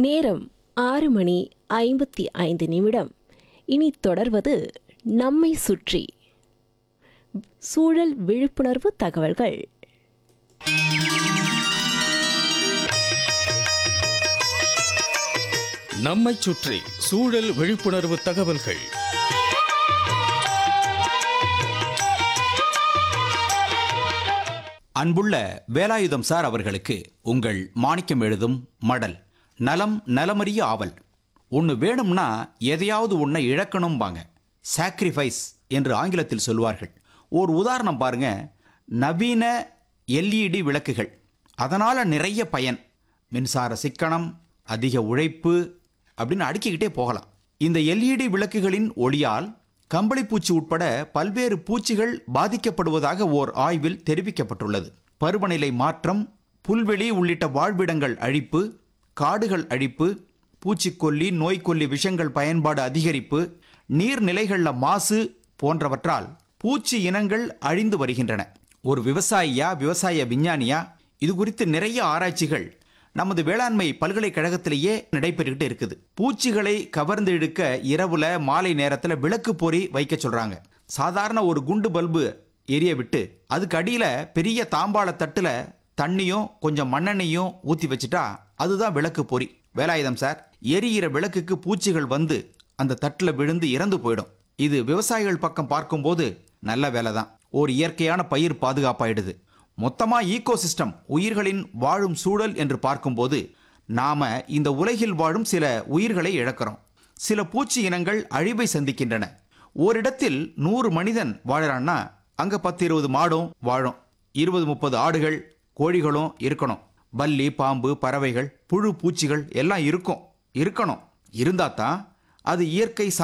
நேரம் ஆறு மணி ஐம்பத்தி ஐந்து நிமிடம் இனி தொடர்வது நம்மை சுற்றி சூழல் விழிப்புணர்வு தகவல்கள் நம்மைச் சுற்றி சூழல் விழிப்புணர்வு தகவல்கள் அன்புள்ள வேலாயுதம் சார் அவர்களுக்கு உங்கள் மாணிக்கம் எழுதும் மடல் நலம் நலமறிய ஆவல் ஒன்று வேணும்னா எதையாவது ஒன்றை இழக்கணும்பாங்க சாக்ரிஃபைஸ் என்று ஆங்கிலத்தில் சொல்வார்கள் ஒரு உதாரணம் பாருங்க நவீன எல்இடி விளக்குகள் அதனால் நிறைய பயன் மின்சார சிக்கனம் அதிக உழைப்பு அப்படின்னு அடுக்கிக்கிட்டே போகலாம் இந்த எல்இடி விளக்குகளின் ஒளியால் கம்பளிப்பூச்சி உட்பட பல்வேறு பூச்சிகள் பாதிக்கப்படுவதாக ஓர் ஆய்வில் தெரிவிக்கப்பட்டுள்ளது பருவநிலை மாற்றம் புல்வெளி உள்ளிட்ட வாழ்விடங்கள் அழிப்பு காடுகள் அழிப்பு பூச்சிக்கொல்லி நோய்க்கொல்லி விஷங்கள் பயன்பாடு அதிகரிப்பு நீர்நிலைகளில் மாசு போன்றவற்றால் பூச்சி இனங்கள் அழிந்து வருகின்றன ஒரு விவசாயியா விவசாய விஞ்ஞானியா இது குறித்து நிறைய ஆராய்ச்சிகள் நமது வேளாண்மை பல்கலைக்கழகத்திலேயே நடைபெற்றுக்கிட்டு இருக்குது பூச்சிகளை கவர்ந்து இழுக்க இரவுல மாலை நேரத்துல விளக்கு பொறி வைக்க சொல்றாங்க சாதாரண ஒரு குண்டு பல்பு எரிய விட்டு அதுக்கு அடியில பெரிய தாம்பாள தட்டுல தண்ணியும் கொஞ்சம் மண்ணெண்ணையும் ஊத்தி வச்சுட்டா அதுதான் விளக்கு பொறி வேலாயுதம் சார் எரியிற விளக்குக்கு பூச்சிகள் வந்து அந்த தட்டுல விழுந்து இறந்து போயிடும் இது விவசாயிகள் பக்கம் பார்க்கும்போது நல்ல வேலை தான் ஒரு இயற்கையான பயிர் பாதுகாப்பாயிடுது மொத்தமா ஈகோ சிஸ்டம் உயிர்களின் வாழும் சூழல் என்று பார்க்கும்போது நாம இந்த உலகில் வாழும் சில உயிர்களை இழக்கிறோம் சில பூச்சி இனங்கள் அழிவை சந்திக்கின்றன ஓரிடத்தில் நூறு மனிதன் வாழறான்னா அங்க பத்து இருபது மாடும் வாழும் இருபது முப்பது ஆடுகள் கோழிகளும் இருக்கணும் பல்லி பாம்பு பறவைகள் புழு பூச்சிகள் எல்லாம் இருக்கும் இருக்கணும் இருந்தா தான் அது இயற்கை